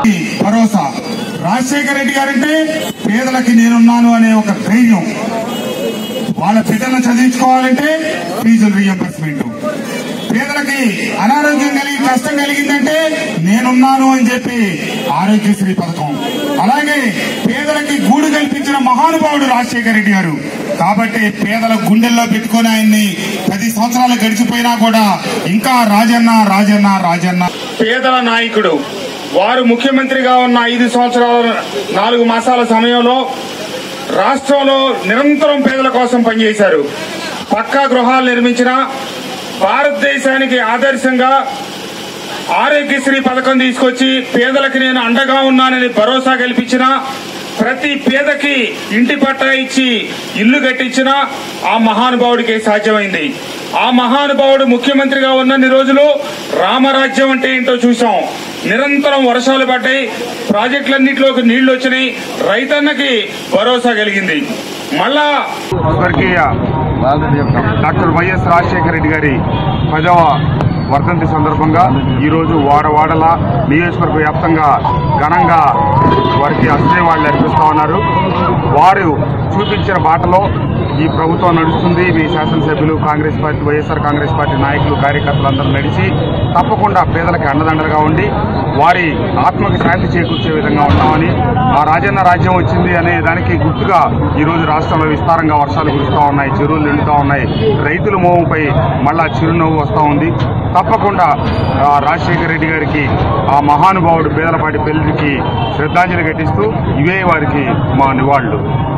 భరోసా రాజశేఖర రెడ్డి గారంటే పేదలకి నేనున్నాను అనే ఒక ధైర్యం వాళ్ళ బిడ్డలను చదివించుకోవాలంటే ఫీజులు రియంబర్స్మెంట్ పేదలకి అనారోగ్యం కలిగి కష్టం కలిగిందంటే నేనున్నాను అని చెప్పి ఆరోగ్యశ్రీ పథకం అలాగే పేదలకి గూడు కల్పించిన మహానుభావుడు రాజశేఖర రెడ్డి గారు కాబట్టి పేదల గుండెల్లో పెట్టుకొని ఆయన్ని పది సంవత్సరాలు గడిచిపోయినా కూడా ఇంకా రాజన్న రాజన్న రాజన్న పేదల నాయకుడు వారు ముఖ్యమంత్రిగా ఉన్న ఐదు సంవత్సరాల నాలుగు మాసాల సమయంలో రాష్ట్రంలో నిరంతరం పేదల కోసం పనిచేశారు పక్కా గృహాలు నిర్మించిన భారతదేశానికి ఆదర్శంగా ఆరోగ్యశ్రీ పథకం తీసుకొచ్చి పేదలకు నేను అండగా ఉన్నానని భరోసా కల్పించిన ప్రతి పేదకి ఇంటి పట్టా ఇచ్చి ఇల్లు కట్టించిన ఆ మహానుభావుడికి సాధ్యమైంది ఆ మహానుభావుడు ముఖ్యమంత్రిగా ఉన్నన్ని రోజులు రామరాజ్యం అంటే ఏంటో చూసాం నిరంతరం వర్షాలు పడ్డాయి ప్రాజెక్టులన్నింటిలోకి నీళ్లు వచ్చినాయి రైతన్నకి భరోసా కలిగింది మళ్ళా స్వర్గీయ డాక్టర్ వైఎస్ రాజశేఖర రెడ్డి గారి పదవ వర్ధంతి సందర్భంగా ఈరోజు వాడవాడల నియోజకవర్గ వ్యాప్తంగా ఘనంగా వారికి అశ్రయవాళ్ళు అర్పిస్తా ఉన్నారు వారు చూపించిన బాటలో ఈ ప్రభుత్వం నడుస్తుంది మీ శాసనసభ్యులు కాంగ్రెస్ పార్టీ వైఎస్ఆర్ కాంగ్రెస్ పార్టీ నాయకులు కార్యకర్తలు అందరూ నడిచి తప్పకుండా పేదలకు అండదండలుగా ఉండి వారి ఆత్మకి శాంతి చేకూర్చే విధంగా ఉంటామని ఆ రాజన్న రాజ్యం వచ్చింది అనే దానికి గుర్తుగా ఈ రోజు రాష్ట్రంలో విస్తారంగా వర్షాలు కురుస్తూ ఉన్నాయి చెరువులు నిండుతూ ఉన్నాయి రైతుల మోముపై మళ్ళా చిరునవ్వు వస్తూ ఉంది తప్పకుండా ఆ రాజశేఖర రెడ్డి గారికి ఆ మహానుభావుడు పేదలపాటి పెళ్లికి శ్రద్ధాంజలి ఘటిస్తూ ఇవే వారికి మా నివాళులు